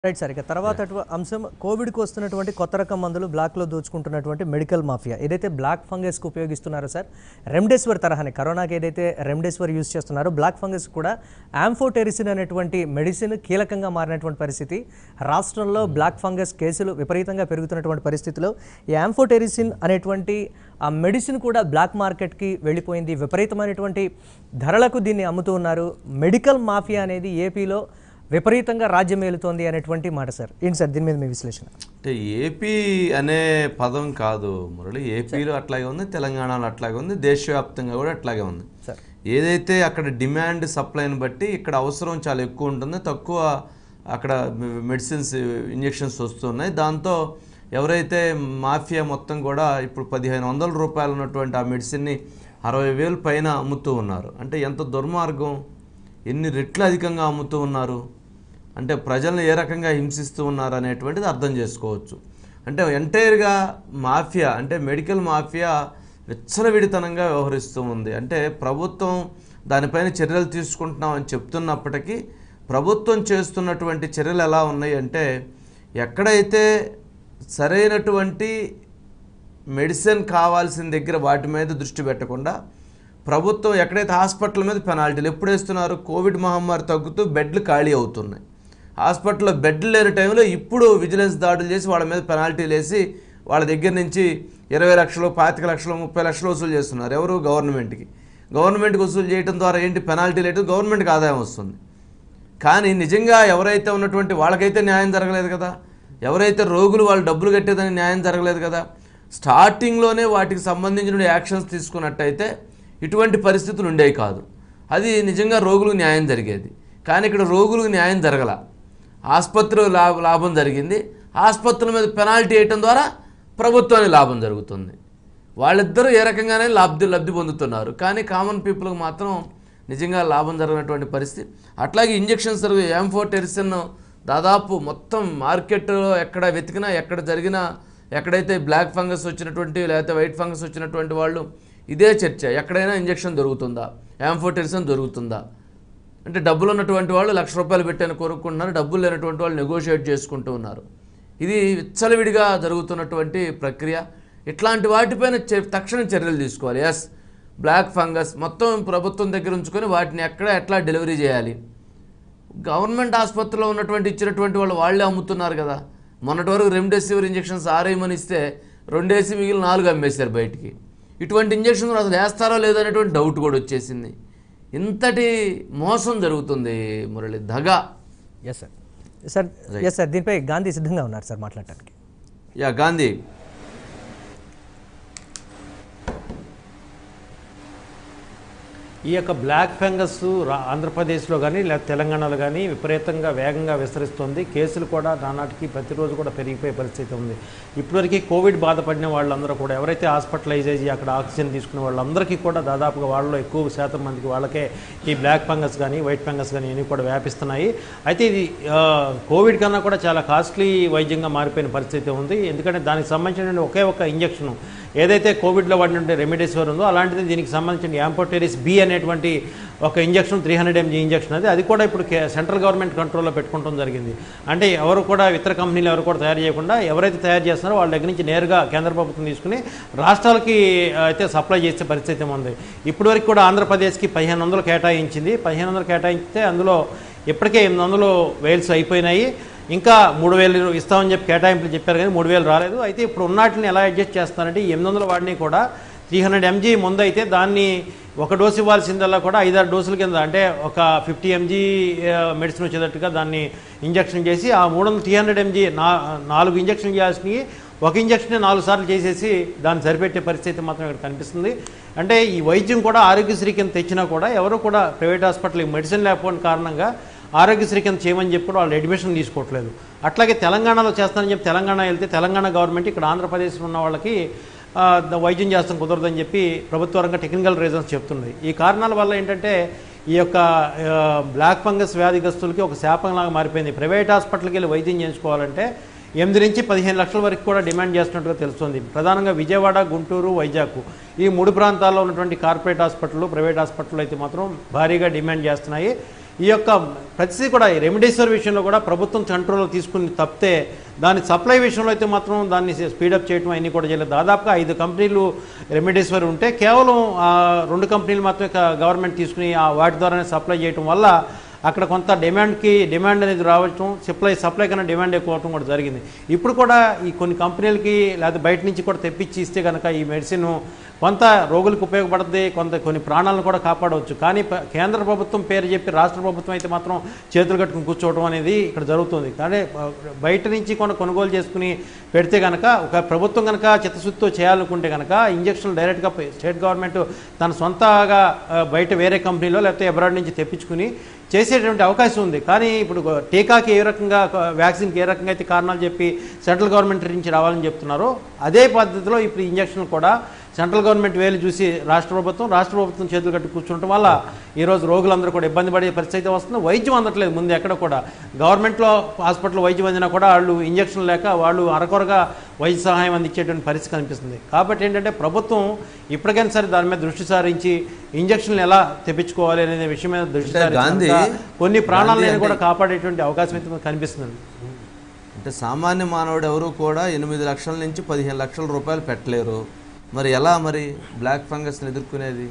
Right sir ఇక తర్వాత అటు- అంశం కోవిడ్కి వస్తున్నటువంటి కొత్త రకం మందులు బ్లాక్లో దోచుకుంటున్నటువంటి మెడికల్ మాఫియా ఏదైతే బ్లాక్ ఫంగస్కి ఉపయోగిస్తున్నారో సార్ రెమ్డెసివిర్ తరహాని కరోనాకి ఏదైతే రెమ్డెసివిర్ యూస్ చేస్తున్నారో బ్లాక్ ఫంగస్ కూడా యాంఫోటెరిసిన్ అనేటువంటి మెడిసిన్ కీలకంగా మారినటువంటి పరిస్థితి రాష్ట్రంలో బ్లాక్ ఫంగస్ కేసులు విపరీతంగా పెరుగుతున్నటువంటి పరిస్థితిలో ఈ యాంఫోటెరిసిన్ అనేటువంటి ఆ మెడిసిన్ కూడా బ్లాక్ మార్కెట్కి వెళ్ళిపోయింది విపరీతమైనటువంటి ధరలకు దీన్ని అమ్ముతూ ఉన్నారు మెడికల్ మాఫియా అనేది ఏపీలో విపరీతంగా రాజ్యం ఏలుతోంది అనేటువంటి మాట సార్ ఏంటి సార్ దీని మీద మీ విశ్లేషణ అంటే ఏపీ అనే పదం కాదు మురళి ఏపీలో అట్లాగే ఉంది తెలంగాణలో అట్లాగే ఉంది దేశవ్యాప్తంగా కూడా అట్లాగే ఉంది సార్ ఏదైతే అక్కడ డిమాండ్ సప్లైని బట్టి ఇక్కడ అవసరం చాలా ఎక్కువ ఉంటుంది తక్కువ అక్కడ మెడిసిన్స్ ఇంజెక్షన్స్ వస్తున్నాయి దాంతో ఎవరైతే మాఫియా మొత్తం కూడా ఇప్పుడు పదిహేను వందల రూపాయలు ఉన్నటువంటి ఆ మెడిసిన్ని అరవై వేలు పైన అమ్ముతూ ఉన్నారు అంటే ఎంత దుర్మార్గం ఎన్ని రెట్లు అధికంగా అమ్ముతూ ఉన్నారు అంటే ప్రజలను ఏ రకంగా హింసిస్తూ ఉన్నారు అనేటువంటిది అర్థం చేసుకోవచ్చు అంటే ఎంటైర్గా మాఫియా అంటే మెడికల్ మాఫియా విచ్చలవిడితనంగా వ్యవహరిస్తూ ఉంది అంటే ప్రభుత్వం దానిపైన చర్యలు తీసుకుంటున్నామని చెప్తున్నప్పటికీ ప్రభుత్వం చేస్తున్నటువంటి చర్యలు ఎలా ఉన్నాయి అంటే ఎక్కడైతే సరైనటువంటి మెడిసిన్ కావాల్సిన దగ్గర వాటి మీద దృష్టి పెట్టకుండా ప్రభుత్వం ఎక్కడైతే హాస్పిటల్ మీద పెనాల్టీలు ఎప్పుడు వేస్తున్నారు కోవిడ్ మహమ్మారి తగ్గుతూ బెడ్లు ఖాళీ అవుతున్నాయి హాస్పిటల్లో బెడ్లు లేని టైంలో ఇప్పుడు విజిలెన్స్ దాడులు చేసి వాళ్ళ మీద పెనాల్టీలు వేసి వాళ్ళ దగ్గర నుంచి ఇరవై లక్షలు పాతిక లక్షలు ముప్పై లక్షలు వసూలు చేస్తున్నారు ఎవరు గవర్నమెంట్కి గవర్నమెంట్కి వసూలు చేయడం ద్వారా ఏంటి పెనాల్టీలు ఏంటి గవర్నమెంట్కి ఆదాయం వస్తుంది కానీ నిజంగా ఎవరైతే ఉన్నటువంటి వాళ్ళకైతే న్యాయం జరగలేదు కదా ఎవరైతే రోగులు వాళ్ళు డబ్బులు కట్టేదని న్యాయం జరగలేదు కదా స్టార్టింగ్లోనే వాటికి సంబంధించిన యాక్షన్స్ తీసుకున్నట్టయితే ఇటువంటి పరిస్థితులు ఉండేవి కాదు అది నిజంగా రోగులకు న్యాయం జరిగేది కానీ ఇక్కడ రోగులకు న్యాయం జరగల ఆసుపత్రి లాభ లాభం జరిగింది ఆసుపత్రుల మీద పెనాల్టీ వేయటం ద్వారా ప్రభుత్వానికి లాభం జరుగుతుంది వాళ్ళిద్దరూ ఏ రకంగానే లబ్ధి లబ్ధి పొందుతున్నారు కానీ కామన్ పీపుల్కి మాత్రం నిజంగా లాభం జరగనటువంటి పరిస్థితి అట్లాగే ఇంజక్షన్స్ యాంఫోటెరిసిన్ దాదాపు మొత్తం మార్కెట్లో ఎక్కడ వెతికినా ఎక్కడ జరిగినా ఎక్కడైతే బ్లాక్ ఫంగస్ వచ్చినటువంటి లేకపోతే వైట్ ఫంగస్ వచ్చినటువంటి వాళ్ళు ఇదే చర్చ ఎక్కడైనా ఇంజక్షన్ దొరుకుతుందా యాంఫోటెరిసిన్ దొరుకుతుందా అంటే డబ్బులు ఉన్నటువంటి వాళ్ళు లక్ష రూపాయలు పెట్టని కొనుక్కుంటున్నారు డబ్బులు లేనటువంటి వాళ్ళు నెగోషియేట్ చేసుకుంటూ ఉన్నారు ఇది విచ్చలవిడిగా జరుగుతున్నటువంటి ప్రక్రియ ఇట్లాంటి వాటిపైన చే- తక్షణ చర్యలు తీసుకోవాలి ఎస్ బ్లాక్ ఫంగస్ మొత్తం ప్రభుత్వం దగ్గర ఉంచుకొని వాటిని ఎక్కడ ఎట్లా డెలివరీ చేయాలి గవర్నమెంట్ ఆసుపత్రిలో ఉన్నటువంటి ఇచ్చినటువంటి వాళ్ళు వాళ్ళే అమ్ముతున్నారు కదా మొన్నటి వరకు రెమ్డెసివిర్ ఇంజెక్షన్స్ ఆరేయమని ఇస్తే రెండేసి మిగిలిన నాలుగు అమ్మేశారు బయటికి ఇటువంటి ఇంజక్షన్ అసలు వేస్తారో లేదో అనేటువంటి డౌట్ కూడా వచ్చేసింది ఇంతటి మోసం జరుగుతుంది మురళి దగ yes sir sir yes sir దీనిపై గాంధీ సిద్ధంగా ఉన్నారు సార్ మాట్లాడటానికి యా గాంధీ ఈ యొక్క బ్లాక్ ఫంగస్ రా ఆంధ్రప్రదేశ్లో కానీ లేదా తెలంగాణలో కానీ విపరీతంగా వేగంగా విస్తరిస్తుంది కేసులు కూడా నానాటికి ప్రతిరోజు కూడా పెరిగిపోయే పరిస్థితి ఉంది ఇప్పటివరకు కోవిడ్ బాధపడిన వాళ్ళందరూ కూడా ఎవరైతే హాస్పిటలైజ్ అయ్యి అక్కడ ఆక్సిజన్ తీసుకునే వాళ్ళందరికీ కూడా దాదాపుగా వాళ్ళలో ఎక్కువ శాతం మందికి వాళ్ళకే ఈ బ్లాక్ ఫంగస్ కానీ వైట్ ఫంగస్ కానీ ఇవన్నీ కూడా వ్యాపిస్తున్నాయి అయితే ఇది ఆ, కోవిడ్ కన్నా కూడా చాలా కాస్ట్లీ వైద్యంగా మారిపోయిన పరిస్థితి ఉంది ఎందుకంటే దానికి సంబంధించిన ఒకే ఒక ఇంజక్షన్ ఏదైతే కోవిడ్లో వాడినటువంటి రెమిడేసివర్ ఉందో అలాంటిది దీనికి సంబంధించిన యాంపోటెరిస్ బి అనేటువంటి ఒక injection three hundred MG injection అది అది కూడా ఇప్పుడు కే- సెంట్రల్ గవర్నమెంట్ కంట్రోల్లో పెట్టుకోవడం జరిగింది అంటే ఎవరు కూడా ఇతర కంపెనీలు ఎవరు కూడా తయారు చేయకుండా ఎవరైతే తయారు చేస్తున్నారో వాళ్ళ దగ్గర నుంచి నేరుగా కేంద్ర ప్రభుత్వం తీసుకుని రాష్ట్రాలకి ఆ, అయితే సప్లై చేసే పరిస్థితి ఉంది ఇప్పటివరకు కూడా ఆంధ్రప్రదేశ్కి పదిహేను వందలు కేటాయించింది పదిహేను వందలు కేటాయిస్తే అందులో ఇప్పటికే ఎనిమిది వందలు వేల్స్ అయిపోయినాయి ఇంకా మూడు వేలు ఇస్తామని చెప్పి కేటాయింపులు చెప్పారు కానీ మూడు వేలు రాలేదు అయితే ఇప్పుడు ఉన్నాటిని ఎలా అడ్జస్ట్ చేస్తారంటే ఈ ఎనిమిది వందల వాడిని కూడా త్రీ హండ్రెడ్ ఎంజీ ముందు అయితే దాన్ని ఒక డోసు ఇవ్వాల్సిందల్లా కూడా ఐదారు డోసుల కింద అంటే ఒక ఫిఫ్టీ ఎంజీ మెడిసిన్ వచ్చేటట్టుగా దాన్ని ఇంజక్షన్ చేసి ఆ మూడు వందల త్రీ హండ్రెడ్ ఎంజీ నా నాలుగు ఇంజక్షన్ చేయాల్సినవి ఒక ఇంజక్షన్ నాలుగు సార్లు చేసేసి దాన్ని సరిపెట్టే పరిస్థితి మాత్రం ఇక్కడ కనిపిస్తుంది అంటే ఈ వైద్యం కూడా ఆరోగ్యశ్రీ కింద తెచ్చినా కూడా ఎవరు కూడా ప్రైవేట్ హాస్పిటల్ మెడిసిన్ లేకపోవడం కారణంగా ఆరోగ్యశ్రీ కింద చేయమని చెప్పి కూడా వాళ్ళు అడ్మిషన్ తీసుకోవట్లేదు అట్లాగే తెలంగాణలో చేస్తానని చెప్పి తెలంగాణ వెళ్తే తెలంగాణ గవర్నమెంట్ ఇక్కడ ఆంధ్రప్రదేశ్లో ఉన్న వాళ్ళకి ఆ, ద- వైద్యం చేస్తాం కుదరదని చెప్పి ప్రభుత్వ రంగ టెక్నికల్ రీజన్స్ చెప్తున్నది ఈ కారణాల వల్ల ఏంటంటే ఈ యొక్క ఆ, బ్లాక్ ఫంగస్ వ్యాధిగ్రస్తులకి ఒక శాపంలాగా మారిపోయింది ప్రైవేట్ హాస్పిటల్కి వెళ్ళి వైద్యం చేయించుకోవాలంటే ఎనిమిది నుంచి పదిహేను లక్షల వరకు కూడా డిమాండ్ చేస్తున్నట్టుగా తెలుస్తుంది ప్రధానంగా విజయవాడ గుంటూరు వైజాగ్ ఈ మూడు ప్రాంతాల్లో ఉన్నటువంటి కార్పొరేట్ హాస్పిటల్ ప్రైవేట్ హాస్పిటల్ అయితే మాత్రం భారీగా డిమాండ్ చేస్తున్నాయి ఈ యొక్క ప్రతిదీ కూడా ఈ రెమిడేసివిర్ విషయంలో కూడా ప్రభుత్వం కంట్రోల్లో తీసుకుని తప్పితే దాని సప్లై విషయంలో అయితే మాత్రం దాన్ని స్పీడప్ చేయడం అన్నీ కూడా చేయలేదు దాదాపుగా ఐదు కంపెనీలు రెమిడేసివిర్ ఉంటే కేవలం ఆ రెండు కంపెనీలు మాత్రమే గవర్నమెంట్ తీసుకుని ఆ వాటి ద్వారానే సప్లై చేయడం వల్ల అక్కడ కొంత డిమాండ్కి డిమాండ్ అనేది రావటం సప్లై సప్లై కన్నా డిమాండ్ ఎక్కువ అవటం కూడా జరిగింది ఇప్పుడు కూడా ఈ కొన్ని కంపెనీలకి లేదా బయట నుంచి కూడా తెప్పించి ఇస్తే కనుక ఈ మెడిసిన్ కొంత రోగులకు ఉపయోగపడుతుంది కొంత కొన్ని ప్రాణాలను కూడా కాపాడవచ్చు కానీ ప- కేంద్ర ప్రభుత్వం పేరు చెప్పి రాష్ట్ర ప్రభుత్వం అయితే మాత్రం చేతులు కట్టుకుని కూర్చోవడం అనేది ఇక్కడ జరుగుతుంది కానీ ఆ, బయట నుంచి కొన్ని కొనుగోలు చేసుకుని పెడితే కనుక ఒక ప్రభుత్వం కనుక చిత్తశుద్ధితో చేయాలనుకుంటే కనుక ఇంజక్షన్లు డైరెక్ట్గా స్టేట్ గవర్నమెంట్ తన సొంతగా ఆ, బయట వేరే కంపెనీలో లేకపోతే అబ్రాడ్ నుంచి తెప్పించుకుని చేసేటువంటి అవకాశం ఉంది కానీ ఇప్పుడు గో- టీకాకి ఏ రకంగా క- వ్యాక్సిన్కి ఏ రకంగా అయితే కారణాలు చెప్పి సెంట్రల్ గవర్నమెంట్ నుంచి రావాలని చెప్తున్నారో అదే పద్ధతిలో ఇప్పుడు ఇంజక్షన్ కూడా సెంట్రల్ గవర్నమెంట్ వేలు చూసి రాష్ట్ర ప్రభుత్వం రాష్ట్ర ప్రభుత్వం చేతులు కట్టి కూర్చుండటం వల్ల ఈరోజు రోగులందరూ కూడా ఇబ్బంది పడే పరిస్థితి వస్తుంది వైద్యం అందట్లేదు ముందు ఎక్కడ కూడా గవర్నమెంట్లో హాస్పిటల్ వైద్యం అందినా కూడా వాళ్ళు ఇంజక్షన్ లేక వాళ్ళు అరకొరగా వైద్య సహాయం అందించేటువంటి పరిస్థితి కనిపిస్తుంది కాబట్టి ఏంటంటే ప్రభుత్వం ఇప్పటికైనా సరే దాని మీద దృష్టి సారించి ఇంజక్షన్లు ఎలా తెప్పించుకోవాలి అనే విషయం మీద దృష్టి అంటే సారించి గాంధీ- కనుక కొన్ని ప్రాణాలను గాంధీ కూడా అంటే- కాపాడేటువంటి అవకాశం అయితే మనకు కనిపిస్తుంది అంటే సామాన్య మానవుడు ఎవరు కూడా ఎనిమిది లక్షల నుంచి పదిహేను లక్షల రూపాయలు పెట్టలేరు మరి ఎలా మరి బ్లాక్ ఫంగస్ని ఎదుర్కొనేది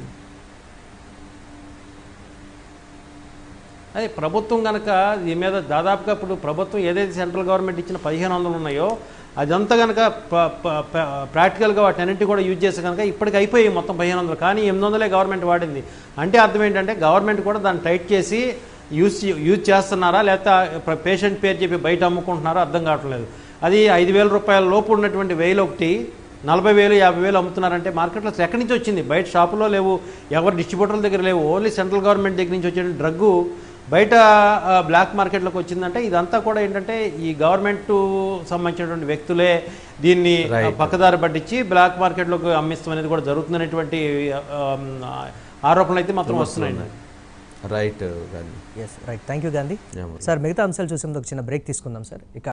అదే ప్రభుత్వం కనుక దీని మీద దాదాపుగా ఇప్పుడు ప్రభుత్వం ఏదైతే సెంట్రల్ గవర్నమెంట్ ఇచ్చిన పదిహేను వందలు ఉన్నాయో అదంతా కనుక ప్రాక్టికల్గా వాటన్నింటి కూడా యూజ్ చేస్తే కనుక ఇప్పటికి అయిపోయాయి మొత్తం పదిహేను వందలు కానీ ఎనిమిది వందలే గవర్నమెంట్ వాడింది అంటే అర్థం ఏంటంటే గవర్నమెంట్ కూడా దాన్ని టైట్ చేసి యూజ్ యూజ్ చేస్తున్నారా లేకపోతే పేషెంట్ పేరు చెప్పి బయట అమ్ముకుంటున్నారా అర్థం కావట్లేదు అది ఐదు వేల రూపాయల లోపు ఉన్నటువంటి వేలు ఒకటి నలభై వేలు యాభై వేలు అమ్ముతున్నారంటే మార్కెట్లో అసలు ఎక్కడి నుంచి వచ్చింది బయట షాపులో లేవు ఎవరు డిస్ట్రిబ్యూటర్ల దగ్గర లేవు ఓన్లీ సెంట్రల్ గవర్నమెంట్ దగ్గర నుంచి వచ్చే డ్రగ్గు బయట ఆ, బ్లాక్ మార్కెట్లోకి వచ్చిందంటే ఇదంతా కూడా ఏంటంటే ఈ గవర్నమెంట్ సంబంధించినటువంటి వ్యక్తులే దీన్ని Right. ఆ, పక్కదారి పట్టించి బ్లాక్ మార్కెట్లోకి అమ్మిస్తాం అనేది కూడా జరుగుతుందనేటువంటి ఆ, ఆ, ఆరోపణలు అయితే మాత్రం వస్తున్నాయి right Gandhi yes right thank you Gandhi Yeah, మరి. సార్ మిగతా అంశాలు చూసేందుకు ఒక చిన్న బ్రేక్ తీసుకుందాం సార్ ఇక